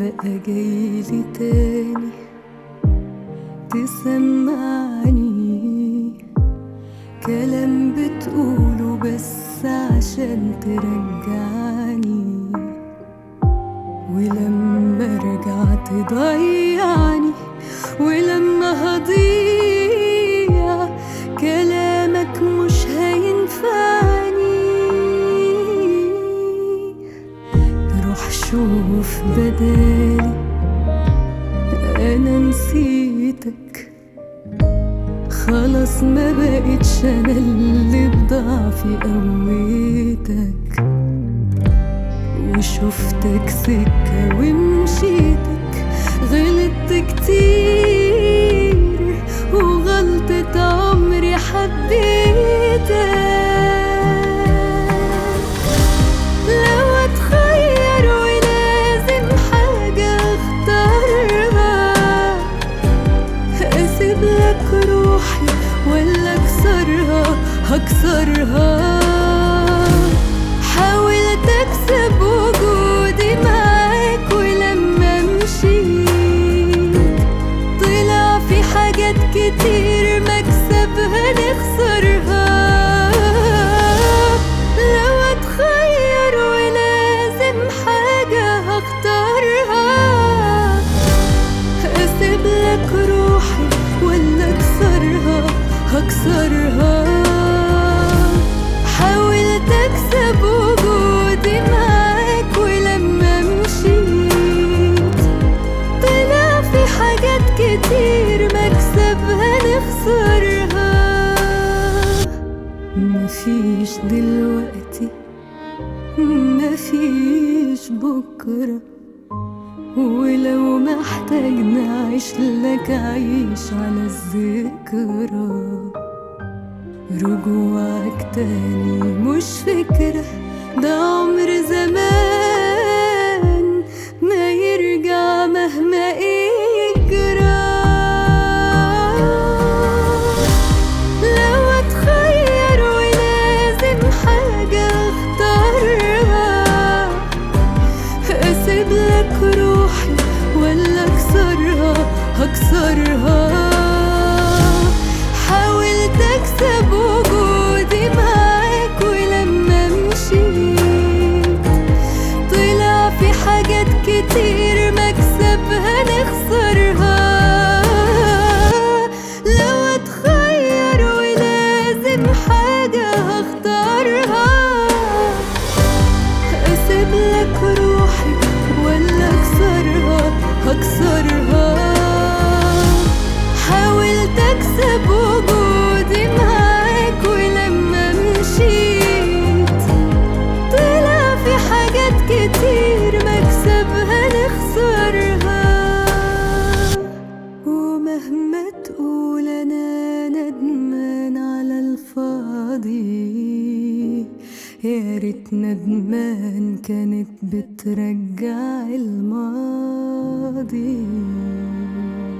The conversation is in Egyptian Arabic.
بقى جايلي تاني تسمعني كلام بتقوله بس عشان ترجعني ولما ارجع تضيعني ولما هضيع كلامك مش هينفعني روح شوف بدالي انا نسيتك خلاص ما بقتش انا اللي بضعفي قويتك وشفتك سكة ومشيتك غلطت كتير وغلطة عمري حبيتك لو اتخير ولازم حاجة اختارها اسيب لك روحي ولا اكسرها هكسرها حاولت اكسب وجودي معاك ولما مشيت طلع في حاجات كتير مكسبها نخسرها لو اتخير ولازم حاجة هختارها اسيب لك روحي ولا اكسرها هكسرها حاولت اكسب وجودي معاك ولما مشيت طلع في حاجات كتير مكسبها نخسرها مفيش دلوقتي مفيش بكره ولو محتاج نعيش لك عيش على الذكرى رجوعك تاني مش فكرة ده عمر زمان ما يرجع مهما يجرى لو اتخير ولازم حاجة اختارها اسيب لك روحي ولا اكسرها هكسرها حاولت اكسب وجودي معاك ولما مشيت طلع في حاجات كتير مكسبها نخسرها لو اتخير ولازم حاجة هختارها اسيب لك روحي ولا اكسرها هكسرها حاولت اكسب وجودي معاك ولما مشيت طلع في حاجات كتير مكسبها نخسرها ومهما تقول انا ندمان على الفاضي يا ريت ندمان كانت بترجع الماضي